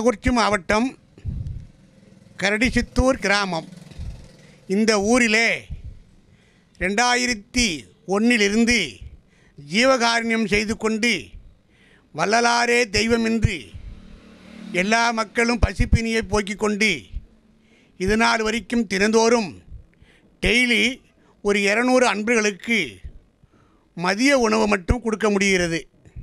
கள்ளக்குறிச்சி மாவட்டம் கரடிசித்தூர் கிராமம் இந்த ஊரிலே ரெண்டாயிரத்தி ஒன்றிலிருந்து ஜீவகாருண்யம் செய்து கொண்டு வள்ளலாரே தெய்வமின்றி எல்லா மக்களும் பசிப்பினியை போக்கிக் கொண்டு இது நாள் வரைக்கும் தினந்தோறும் டெய்லி ஒரு இரநூறு அன்பர்களுக்கு மதிய உணவு மட்டும் கொடுக்க முடிகிறது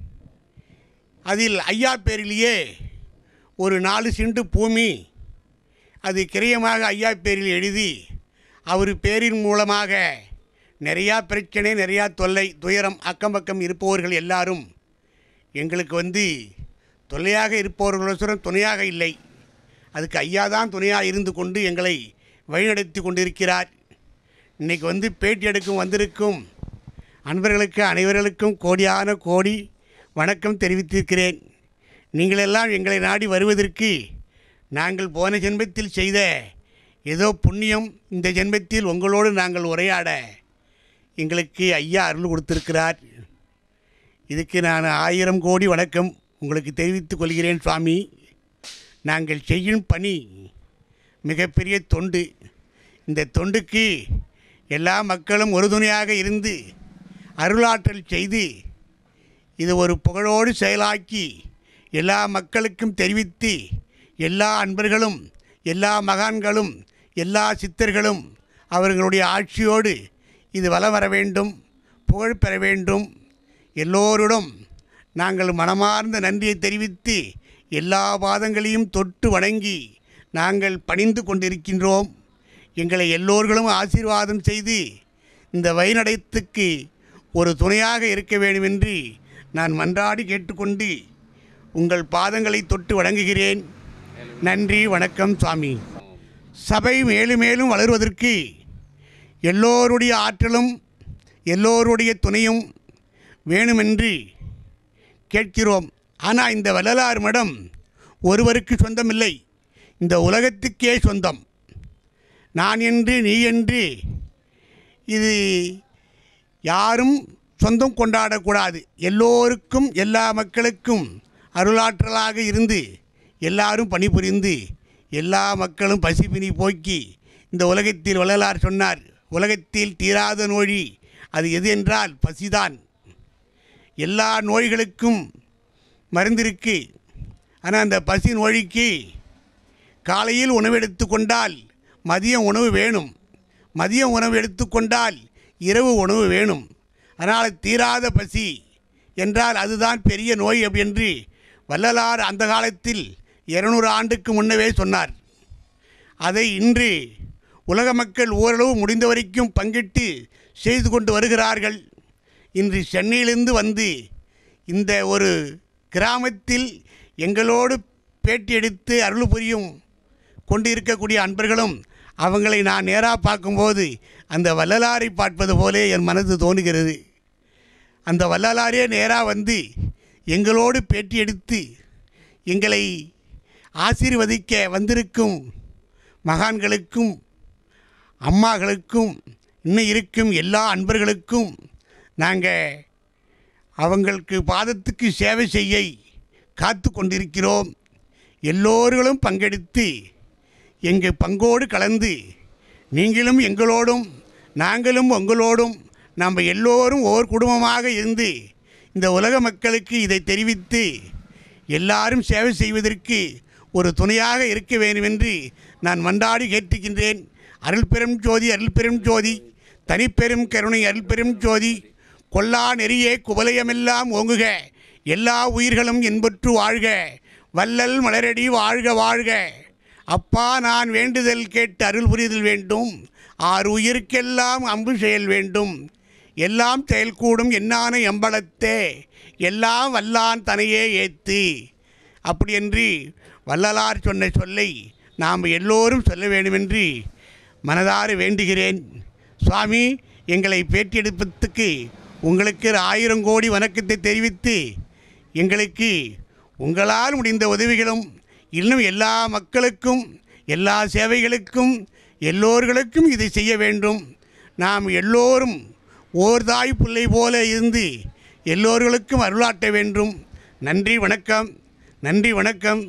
அதில் ஐயா பேரிலேயே ஒரு நாலு சென்ட் பூமி அது கிரயமாக ஐயா பேரில் எழுதி அவர் பேரின் மூலமாக நிறையா பிரச்சனை நிறையா தொல்லை துயரம் அக்கம் பக்கம் இருப்பவர்கள் எல்லாரும் எங்களுக்கு வந்து தொல்லையாக இருப்பவர்களுடன் துணையாக இல்லை அதுக்கு ஐயா தான் துணையாக இருந்து கொண்டு எங்களை வழிநடத்தி கொண்டிருக்கிறார் இன்றைக்கி வந்து பேட்டி எடுக்கும் வந்திருக்கும் அன்பர்களுக்கு அனைவர்களுக்கும் கோடியான கோடி வணக்கம் தெரிவித்திருக்கிறேன் நீங்களெல்லாம் எங்களை நாடி வருவதற்கு நாங்கள் போன ஜென்மத்தில் செய்த ஏதோ புண்ணியம் இந்த ஜென்மத்தில் உங்களோடு நாங்கள் உரையாட எங்களுக்கு ஐயா அருள் கொடுத்திருக்கிறார் இதுக்கு நான் ஆயிரம் கோடி வணக்கம் உங்களுக்கு தெரிவித்துக் கொள்கிறேன் சுவாமி நாங்கள் செய்யும் பணி மிகப்பெரிய தொண்டு இந்த தொண்டுக்கு எல்லா மக்களும் உறுதுணையாக இருந்து அருளாற்றல் செய்து இது ஒரு புகழோடு செயலாக்கி எல்லா மக்களுக்கும் தெரிவித்து எல்லா அன்பர்களும் எல்லா மகான்களும் எல்லா சித்தர்களும் அவர்களுடைய ஆட்சியோடு இது வலம் வர வேண்டும் புகழ் பெற வேண்டும் எல்லோருடன் நாங்கள் மனமார்ந்த நன்றியை தெரிவித்து எல்லா பாதங்களையும் தொட்டு வணங்கி நாங்கள் பணிந்து கொண்டிருக்கின்றோம் எங்களை எல்லோர்களும் ஆசீர்வாதம் செய்து இந்த வழிநடத்துக்கு ஒரு துணையாக இருக்க வேண்டும் என்று நான் மன்றாடி கேட்டுக்கொண்டு உங்கள் பாதங்களை தொட்டு வணங்குகிறேன் நன்றி வணக்கம் சுவாமி சபை மேலும் மேலும் வளருவதற்கு எல்லோருடைய ஆற்றலும் எல்லோருடைய துணையும் வேணுமென்று கேட்கிறோம் ஆனால் இந்த வள்ளலார் மடம் ஒருவருக்கு சொந்தமில்லை இந்த உலகத்துக்கே சொந்தம் நான் என்று நீ என்று இது யாரும் சொந்தம் கொண்டாடக்கூடாது எல்லோருக்கும் எல்லா மக்களுக்கும் அருளாற்றலாக இருந்து எல்லாரும் பணிபுரிந்து எல்லா மக்களும் பசிப்பினி போக்கி இந்த உலகத்தில் வள்ளலார் சொன்னார் உலகத்தில் தீராத நோய் அது எது என்றால் பசிதான் எல்லா நோய்களுக்கும் மருந்து இருக்கு ஆனால் அந்த பசி நோய்க்கு காலையில் உணவு எடுத்துக்கொண்டால் மதியம் உணவு வேணும் மதியம் உணவு எடுத்துக்கொண்டால் இரவு உணவு வேணும் அதனால் தீராத பசி என்றால் அதுதான் பெரிய நோய் என்று வள்ளலார் அந்த காலத்தில் இருநூறு ஆண்டுக்கு முன்னவே சொன்னார் அதை இன்று உலக மக்கள் ஓரளவு முடிந்த வரைக்கும் பங்கிட்டு செய்து கொண்டு வருகிறார்கள் இன்று சென்னையிலிருந்து வந்து இந்த ஒரு கிராமத்தில் எங்களோடு பேட்டி எடுத்து அருள் புரியும் கொண்டு இருக்கக்கூடிய அன்பர்களும் அவங்களை நான் நேராக பார்க்கும்போது அந்த வள்ளலாரை பார்ப்பது போலே என் மனது தோணுகிறது அந்த வள்ளலாரே நேராக வந்து எங்களோடு பேட்டி எடுத்து எங்களை ஆசீர்வதிக்க வந்திருக்கும் மகான்களுக்கும் அம்மாக்களுக்கும் இன்னும் இருக்கும் எல்லா அன்பர்களுக்கும் நாங்கள் அவங்களுக்கு பாதத்துக்கு சேவை செய்ய காத்து கொண்டிருக்கிறோம் எல்லோர்களும் பங்கெடுத்து எங்கள் பங்கோடு கலந்து நீங்களும் எங்களோடும் நாங்களும் உங்களோடும் நாம் எல்லோரும் ஓர் குடும்பமாக இருந்து இந்த உலக மக்களுக்கு இதை தெரிவித்து எல்லாரும் சேவை செய்வதற்கு ஒரு துணையாக இருக்க வேண்டும் என்று நான் மன்றாடி கேட்டுக்கின்றேன் அருள் பெரும் ஜோதி அருள் பெரும் ஜோதி தனிப்பெரும் கருணை அருள் பெரும் ஜோதி கொல்லா நெறியே குவலயமெல்லாம் ஓங்குக எல்லா உயிர்களும் இன்புற்று வாழ்க வள்ளல் மலரடி வாழ்க வாழ்க அப்பா நான் வேண்டுதல் கேட்டு அருள் புரிதல் வேண்டும் ஆறு உயிருக்கெல்லாம் அம்பு செயல் வேண்டும் எல்லாம் செயல்கூடும் என்னான எம்பளத்தே எல்லாம் வல்லான் தனையே ஏத்து அப்படி என்று வள்ளலார் சொன்ன சொல்லை நாம் எல்லோரும் சொல்ல வேண்டுமென்று மனதார வேண்டுகிறேன் சுவாமி எங்களை பேட்டியெடுப்பதற்கு உங்களுக்கு ஆயிரம் கோடி வணக்கத்தை தெரிவித்து எங்களுக்கு உங்களால் முடிந்த உதவிகளும் இன்னும் எல்லா மக்களுக்கும் எல்லா சேவைகளுக்கும் எல்லோர்களுக்கும் இதை செய்ய வேண்டும் நாம் எல்லோரும் ஓர் தாய் பிள்ளை போல இருந்து எல்லோர்களுக்கும் அருளாட்ட வேண்டும் நன்றி வணக்கம் நன்றி வணக்கம்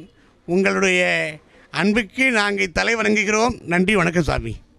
உங்களுடைய அன்புக்கு நாங்கள் தலை வணங்குகிறோம் நன்றி வணக்கம் சாமி